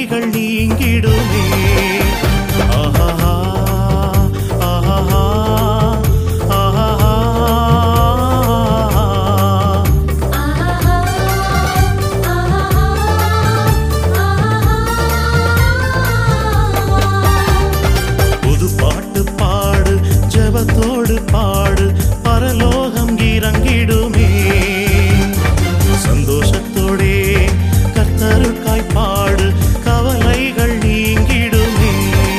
கவலைகள் நீங்கிடுமே ஆஹா ஆஹா ஆஹா புது பாட்டு பாடு ஜெபத்தோடு பாடு பரலோகம் இறங்கிடுமே சந்தோஷத்தோடே கர்த்தருக்காய் பாடு கவலைகள் நீங்கிடுமே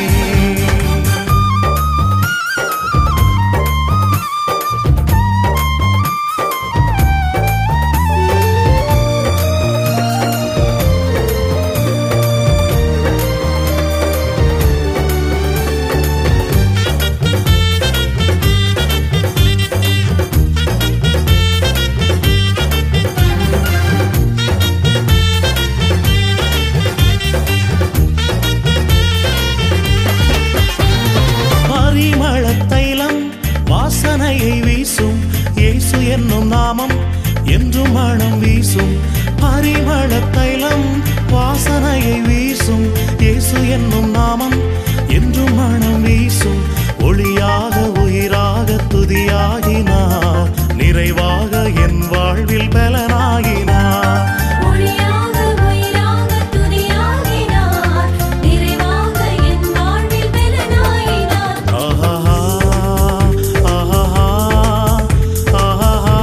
பரிமள தைலம் வாசனையை வீசும் இயேசு என்னும் நாமம் என்றும் மனம் வீசும் பரிமள தைலம் வாசனையை வீசும் இயேசு என்னும் நாமம் என்றும் மனம் வீசும் ஒளியாக உயிராக துதியாகினார் நிறைவாக என் வாழ்வில் பலனாகினார் ஒளியாக உயிராக துதியாகினார் நிறைவாக என் வாழ்வில் பலனாயினார் ஆஹா ஆஹா ஆஹா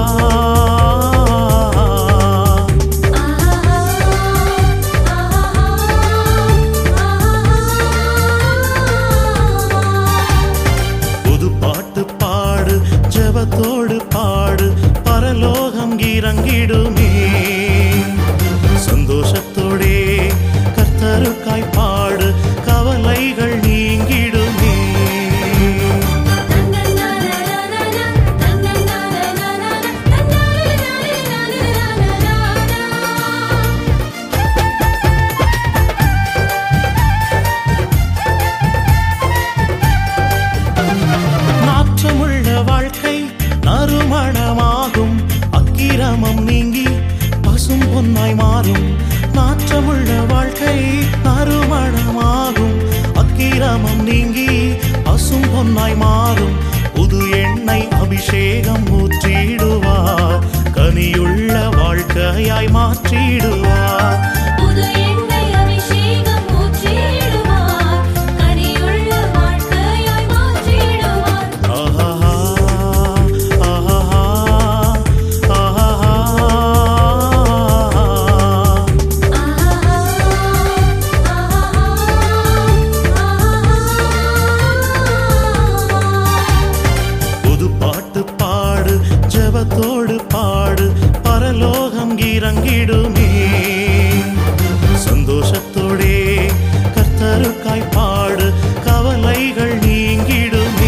புது பாட்டு பாடு ஜெபத்தோடு பாடு பரலோகம் இறங்கிடுமே சந்தோஷத்தோடே கர்த்தருக்காய் பாடு கவலைகள் நீங்கிடுமே நாற்றமுள்ள வாழ்க்கை நறுமணமாகும் அக்கிரமம் நீங்கி பசும் பொன்னாய் மாறும் நாற்றமுள்ள வாழ்க்கை நறுமணமாகும் அக்கிரமம் நீங்கி பசும் பொன்னாய் மாறும் புது எண்ணெய் அபிஷேகம் ஊற்றிடுவார் கனியுள்ள வாழ்க்கையாய் மாற்றிடுவார் புது எண்ணெய் அபிஷேகம் ஊற்றிடுவார் கனியுள்ள வாழ்க்கையாய் மாற்றிடுவார் ஆஹா ஆஹா ஆஹா புது பாட்டு பாடு ஜெபத்தோடு பாடு பரலோகம் இறங்கிடுமே சந்தோஷத்தோடே கர்த்தருக்காய் பாடு கவலைகள் நீங்கிடுமே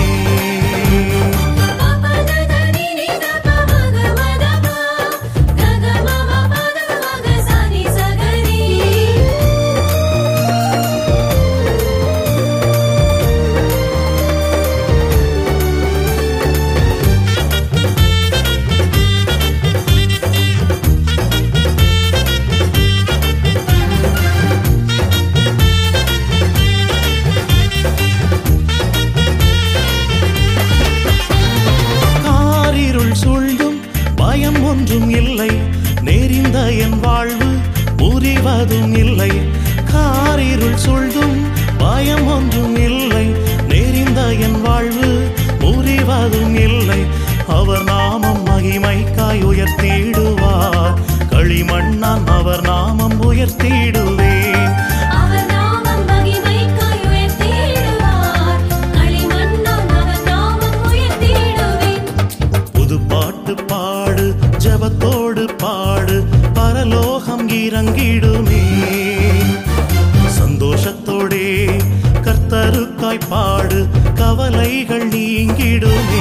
காரிருள் சூழ்ந்தும் பயம் ஒன்றும் இல்லை நெறிந்த என் வாழ்வு முறிவதும் இல்லை காரிருள் சூழ்ந்தும் பயம் ஒன்றும் இல்லை நெறிந்த என் வாழ்வு முறிவதும் இல்லை அவர் நாமம் மகிமைக்காய் உயர்த்திடுவார் களிமண்ணான் அவர் நாமம் உயர்த்திடுவேன் அவர் நாமம் மகிமைக்காய் உயர்த்திடுவார் களிமண்ணால் அவர் நாமம் உயர்த்திடுவேன் புது பாட்டு பாடு ஜெபத்தோடு பாடு பரலோகம் இறங்கிடுமே சந்தோஷத்தோடே கர்த்தருக்காய் பாடு கவலைகள் நீங்கிடுமே